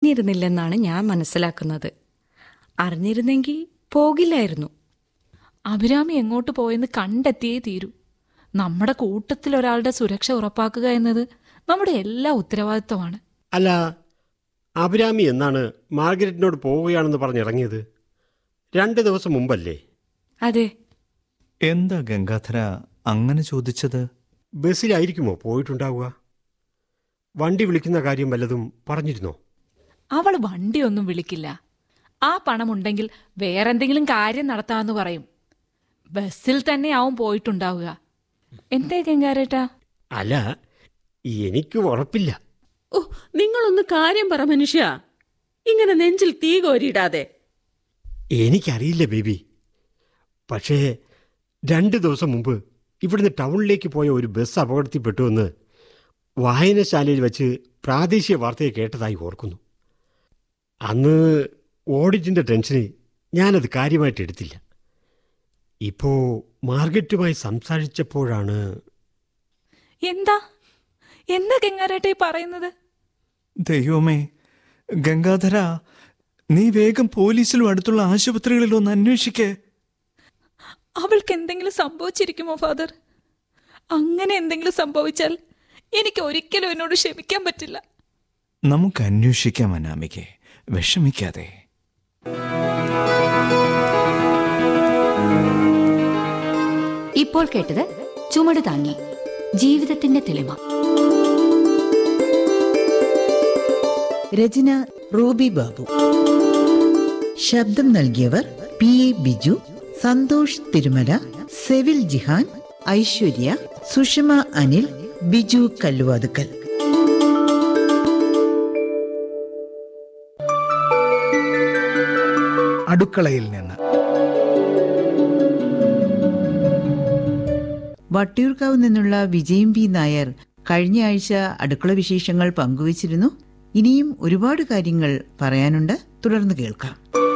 അറിഞ്ഞിരുന്നില്ലെന്നാണ് ഞാൻ മനസ്സിലാക്കുന്നത് അറിഞ്ഞിരുന്നെങ്കിൽ പോകില്ലായിരുന്നു അഭിരാമി എങ്ങോട്ട് പോയെന്ന് കണ്ടെത്തിയേ തീരൂ നമ്മുടെ കൂട്ടത്തിൽ ഒരാളുടെ സുരക്ഷ ഉറപ്പാക്കുക എന്നത് നമ്മുടെ എല്ലാ ഉത്തരവാദിത്തമാണ് അല്ല അഭിരാമി എന്നാണ് മാർഗരറ്റിനോട് പോവുകയാണെന്ന് പറഞ്ഞിറങ്ങിയത് രണ്ട് ദിവസം മുമ്പല്ലേ അതെ എന്താ ഗംഗാധര അങ്ങനെ ചോദിച്ചത് ബസ്സിലായിരിക്കുമോ പോയിട്ടുണ്ടാവുക വണ്ടി വിളിക്കുന്ന കാര്യം വല്ലതും പറഞ്ഞിരുന്നോ അവൾ വണ്ടിയൊന്നും വിളിക്കില്ല ആ പണമുണ്ടെങ്കിൽ വേറെന്തെങ്കിലും കാര്യം നടത്താമെന്ന് പറയും ബസ്സിൽ തന്നെ ആവും പോയിട്ടുണ്ടാവുക എന്തേ ഗംഗാരേട്ടാ അല്ല എനിക്ക് ഉറപ്പില്ല ഓ നിങ്ങളൊന്ന് കാര്യം പറ മനുഷ്യ ഇങ്ങനെ നെഞ്ചിൽ തീ കോരിയിടാതെ എനിക്കറിയില്ല ബേബി പക്ഷേ രണ്ട് ദിവസം മുമ്പ് ഇവിടുന്ന് ടൗണിലേക്ക് പോയ ഒരു ബസ് അപകടത്തിൽപ്പെട്ടുവെന്ന് വായനശാലയിൽ വെച്ച് പ്രാദേശിക വാർത്തയെ കേട്ടതായി ഓർക്കുന്നു അന്ന് ഓഡിറ്റിൻ്റെ ടെൻഷന് ഞാനത് കാര്യമായിട്ട് എടുത്തില്ല ഇപ്പോൾ മാർഗറ്റുമായി സംസാരിച്ചപ്പോഴാണ് എന്താ എന്താ ഗംഗാരേട്ടാ ഈ പറയുന്നത് ദൈവമേ ഗംഗാധര നീ വേഗം പോലീസിലും അടുത്തുള്ള ആശുപത്രികളിലും ഒന്ന് അന്വേഷിക്കേ അവൾക്ക് എന്തെങ്കിലും സംഭവിച്ചിരിക്കുമോ ഫാദർ അങ്ങനെ എന്തെങ്കിലും സംഭവിച്ചാൽ എനിക്ക് ഒരിക്കലും എന്നോട് ക്ഷമിക്കാൻ പറ്റില്ല നമുക്ക് അന്വേഷിക്കാം അനാമികെ വിഷമിക്കാതെ ഇപ്പോൾ കേട്ടത് ചുമട് താങ്ങി ജീവിതത്തിന്റെ തെളിമ രചന റൂബി ബാബു ശബ്ദം നൽകിയവർ പി എ ബിജു സന്തോഷ് തിരുമല സെവിൽ ജിഹാൻ ഐശ്വര്യ സുഷമ അനിൽ ബിജു കല്ലുവാതുക്കൽ അടുക്കളയിൽ നിന്ന് വട്ടിയൂർക്കാവ് നിന്നുള്ള വിജയം പി നായർ കഴിഞ്ഞ ആഴ്ച അടുക്കള വിശേഷങ്ങൾ പങ്കുവച്ചിരുന്നു ഇനിയും ഒരുപാട് കാര്യങ്ങൾ പറയാനുണ്ട് തുടർന്ന് കേൾക്കാം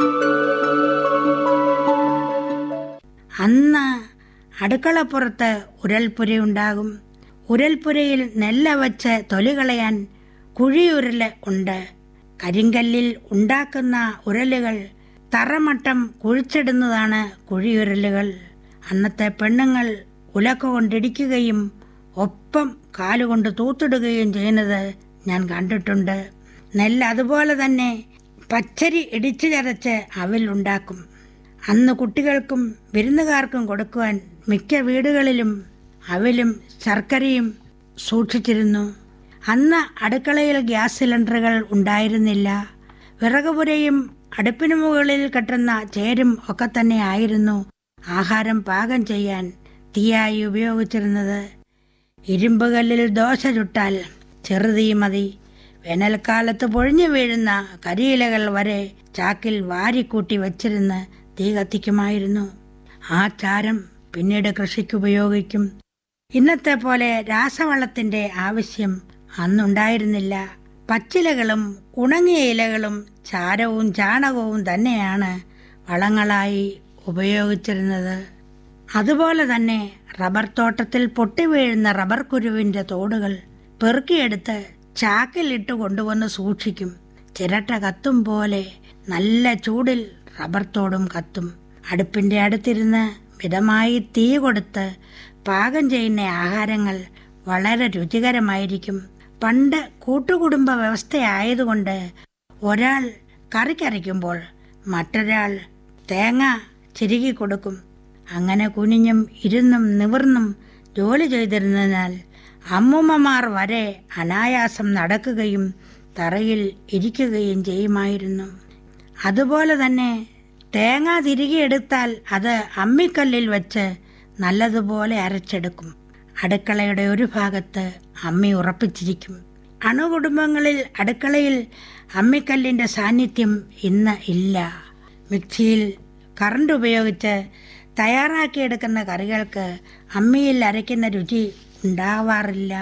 അന്ന് അടുക്കളപ്പുറത്ത് ഉരൽപ്പുരയുണ്ടാകും ഉരൽപ്പുരയിൽ നെല്ല വച്ച് തൊലി കളയാൻ കുഴിയുരല് ഉണ്ട് കരിങ്കല്ലിൽ ഉണ്ടാക്കുന്ന ഉരലുകൾ തറമട്ടം കുഴിച്ചിടുന്നതാണ് കുഴിയുരലുകൾ അന്നത്തെ പെണ്ണുങ്ങൾ ഉലക്ക കൊണ്ടിടിക്കുകയും ഒപ്പം കാലുകൊണ്ട് തൂത്തിടുകയും ചെയ്യുന്നത് ഞാൻ കണ്ടിട്ടുണ്ട് നെല്ല് അതുപോലെ തന്നെ പച്ചരി ഇടിച്ചു ചതച്ച് അവിലുണ്ടാക്കും അന്ന് കുട്ടികൾക്കും വിരുന്നുകാർക്കും കൊടുക്കുവാൻ മിക്ക വീടുകളിലും അവിലും ശർക്കരയും സൂക്ഷിച്ചിരുന്നു അന്ന് അടുക്കളയിൽ ഗ്യാസ് സിലിണ്ടറുകൾ ഉണ്ടായിരുന്നില്ല വിറകുപുരയും അടുപ്പിന് മുകളിൽ കെട്ടുന്ന ചേരും ഒക്കെ തന്നെ ആയിരുന്നു ആഹാരം പാകം ചെയ്യാൻ തീയായി ഉപയോഗിച്ചിരുന്നത് ഇരുമ്പുകല്ലിൽ ദോശ ചുട്ടാൽ ചെറുതീ മതി വേനൽക്കാലത്ത് പൊഴിഞ്ഞു വീഴുന്ന കരിയിലകൾ വരെ ചാക്കിൽ വാരിക്കൂട്ടി വച്ചിരുന്ന് തീ കത്തിക്കുമായിരുന്നു ആ ചാരം പിന്നീട് കൃഷിക്ക് ഉപയോഗിക്കും ഇന്നത്തെ പോലെ രാസവളത്തിന്റെ ആവശ്യം അന്നുണ്ടായിരുന്നില്ല പച്ചിലകളും ഉണങ്ങിയ ഇലകളും ചാരവും ചാണകവും തന്നെയാണ് വളങ്ങളായി ഉപയോഗിച്ചിരുന്നത് അതുപോലെ തന്നെ റബ്ബർ തോട്ടത്തിൽ പൊട്ടിവീഴുന്ന റബ്ബർ കുരുവിന്റെ തോടുകൾ പെറുക്കിയെടുത്ത് ചാക്കിലിട്ട് കൊണ്ടുവന്ന് സൂക്ഷിക്കും ചിരട്ട കത്തും പോലെ നല്ല ചൂടിൽ റബ്ബർ തോടും കത്തും അടുപ്പിന്റെ അടുത്തിരുന്ന് മിതമായി തീ കൊടുത്ത് പാകം ചെയ്യുന്ന ആഹാരങ്ങൾ വളരെ രുചികരമായിരിക്കും പണ്ട് കൂട്ടുകുടുംബ വ്യവസ്ഥയായതുകൊണ്ട് ഒരാൾ കറിക്കരയ്ക്കുമ്പോൾ മറ്റൊരാൾ തേങ്ങ ചിരുകി കൊടുക്കും അങ്ങനെ കുനിഞ്ഞും ഇരുന്നും നിവർന്നും ജോലി ചെയ്തിരുന്നതിനാൽ അമ്മൂമ്മമാർ വരെ അനായാസം നടക്കുകയും തറയിൽ ഇരിക്കുകയും ചെയ്യുമായിരുന്നു അതുപോലെ തന്നെ തേങ്ങ തിരികെ എടുത്താൽ അത് അമ്മിക്കല്ലിൽ വെച്ച് നല്ലതുപോലെ അരച്ചെടുക്കും അടുക്കളയുടെ ഒരു ഭാഗത്ത് അമ്മി ഉറപ്പിച്ചിരിക്കും അണുകുടുംബങ്ങളിൽ അടുക്കളയിൽ അമ്മിക്കല്ലിന്റെ സാന്നിധ്യം ഇന്ന് ഇല്ല മിക്സിയിൽ കറണ്ട് ഉപയോഗിച്ച് തയ്യാറാക്കിയെടുക്കുന്ന കറികൾക്ക് അമ്മിയിൽ അരയ്ക്കുന്ന രുചി ഉണ്ടാവാറില്ല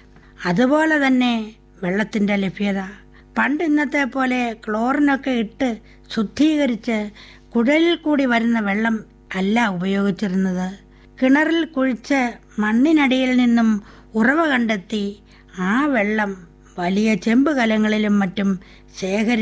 അതുപോലെ തന്നെ വെള്ളത്തിൻ്റെ ലഭ്യത പണ്ട് ഇന്നത്തെ പോലെ ക്ലോറിനൊക്കെ ഇട്ട് ശുദ്ധീകരിച്ച് കുഴലിൽ കൂടി വരുന്ന വെള്ളം അല്ല ഉപയോഗിച്ചിരുന്നത് കിണറിൽ കുഴിച്ച് മണ്ണിനടിയിൽ നിന്നും ഉറവ കണ്ടെത്തി ആ വെള്ളം വലിയ ചെമ്പ് കലങ്ങളിലും മറ്റും ശേഖരി